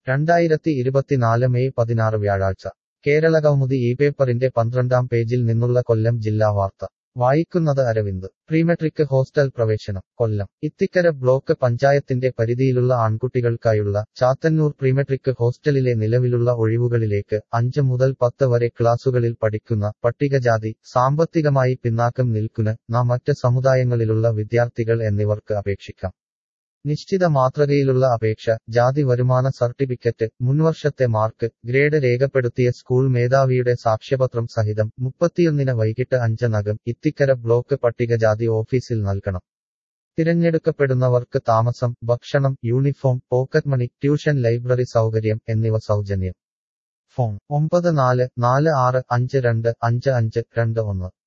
രണ്ടായിരത്തി ഇരുപത്തിനാല് മെയ് പതിനാറ് വ്യാഴാഴ്ച കേരളകൗമുദി ഈ പേപ്പറിന്റെ പന്ത്രണ്ടാം പേജിൽ നിന്നുള്ള കൊല്ലം ജില്ലാ വാർത്ത വായിക്കുന്നത് അരവിന്ദ് പ്രീമെട്രിക് ഹോസ്റ്റൽ പ്രവേശനം കൊല്ലം ഇത്തിക്കര ബ്ലോക്ക് പഞ്ചായത്തിന്റെ പരിധിയിലുള്ള ആൺകുട്ടികൾക്കായുള്ള ചാത്തന്നൂർ പ്രീമെട്രിക് ഹോസ്റ്റലിലെ നിലവിലുള്ള ഒഴിവുകളിലേക്ക് അഞ്ച് മുതൽ പത്ത് വരെ ക്ലാസുകളിൽ പഠിക്കുന്ന പട്ടികജാതി സാമ്പത്തികമായി പിന്നാക്കം നിൽക്കുന്ന ന മറ്റ് സമുദായങ്ങളിലുള്ള വിദ്യാർത്ഥികൾ എന്നിവർക്ക് അപേക്ഷിക്കാം നിശ്ചിത മാതൃകയിലുള്ള അപേക്ഷ ജാതി വരുമാന സർട്ടിഫിക്കറ്റ് മുൻവർഷത്തെ മാർക്ക് ഗ്രേഡ് രേഖപ്പെടുത്തിയ സ്കൂൾ മേധാവിയുടെ സാക്ഷ്യപത്രം സഹിതം മുപ്പത്തിയൊന്നിന് വൈകിട്ട് അഞ്ചിനകം ഇത്തിക്കര ബ്ലോക്ക് പട്ടികജാതി ഓഫീസിൽ നൽകണം തിരഞ്ഞെടുക്കപ്പെടുന്നവർക്ക് താമസം ഭക്ഷണം uniform pocket money tuition library സൗകര്യം എന്നിവ സൗജന്യം ഫോൺ ഒമ്പത് നാല് നാല് ആറ് അഞ്ച് രണ്ട് അഞ്ച് അഞ്ച് രണ്ട് ഒന്ന്